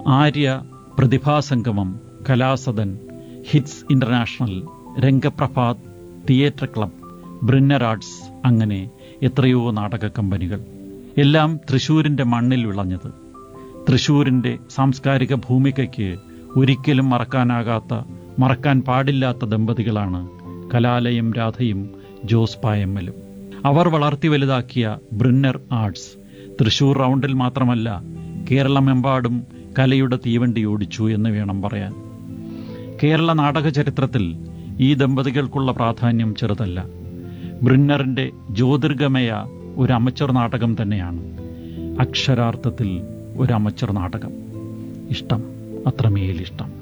ആര്യ പ്രതിഭാസംഗമം Kalasadan hits international Rangaprabhat theatre club ബ്രിന്നർ arts അങ്ങനെ എത്രയോ നാടക കമ്പനികൾ എല്ലാം തൃശൂരിന്റെ മണ്ണിൽ വിളഞ്ഞത് തൃശൂരിന്റെ സാംസ്കാരിക ഭൂമികയ്ക്ക് ഒരിക്കലും മറക്കാനാകാത്ത മറക്കാൻ പാടില്ലാത്ത ദമ്പതികളാണ് കലാലയം രാധയും ജോസ് പായമ്മലും അവർ വളർത്തി വലുതാക്കിയ ബ്രിന്നർ ആർട്സ് തൃശൂർ റൗണ്ടിൽ മാത്രമല്ല കേരളമെമ്പാടും കലയുടെ തീവണ്ടി ഓടിച്ചു എന്ന് വേണം പറയാൻ കേരള നാടക ചരിത്രത്തിൽ ഈ ദമ്പതികൾക്കുള്ള പ്രാധാന്യം ചെറുതല്ല ബ്രിന്നറിന്റെ ജ്യോതിർഗമയ ഒരു അമച്ചർ നാടകം തന്നെയാണ് അക്ഷരാർത്ഥത്തിൽ ഒരു അമച്ചർ നാടകം ഇഷ്ടം അത്രമേൽ ഇഷ്ടം